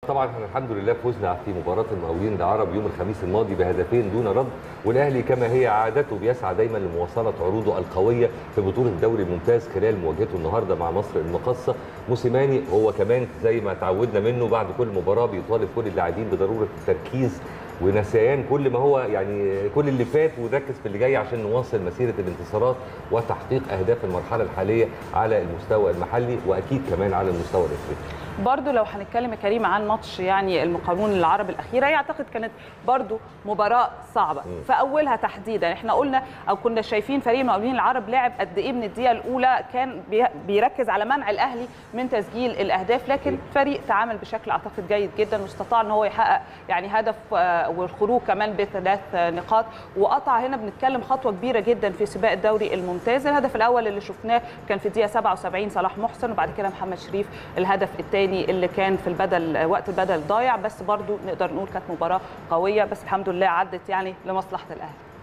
طبعا احنا الحمد لله فزنا في مباراه المقاولين العرب يوم الخميس الماضي بهدفين دون رد والاهلي كما هي عادته بيسعى دايما لمواصله عروضه القويه في بطوله الدوري الممتاز خلال مواجهته النهارده مع مصر المقاصه موسيماني هو كمان زي ما تعودنا منه بعد كل مباراه بيطالب كل اللاعبين بضروره التركيز ونسيان كل ما هو يعني كل اللي فات ونركز في اللي جاي عشان نواصل مسيره الانتصارات وتحقيق اهداف المرحله الحاليه على المستوى المحلي واكيد كمان على المستوى الافريقي. برضو لو هنتكلم يا كريم عن ماتش يعني المقاولون العرب الاخيره هي اعتقد كانت برضو مباراه صعبه في اولها تحديدا احنا قلنا او كنا شايفين فريق المقاولين العرب لعب قد ايه من الدقيقه الاولى كان بي- بيركز على منع الاهلي من تسجيل الاهداف لكن فريق تعامل بشكل اعتقد جيد جدا واستطاع ان هو يحقق يعني هدف آه، والخروج كمان بثلاث آه، نقاط وقطع هنا بنتكلم خطوه كبيره جدا في سباق الدوري الممتاز الهدف الاول اللي شفناه كان في الدقيقه 77 صلاح محسن وبعد كده محمد شريف الهدف الثاني اللي كان في البدل وقت البدل ضايع بس برضو نقدر نقول كانت مباراه قويه بس الحمد لله عدت يعني لمصلحه الاهلي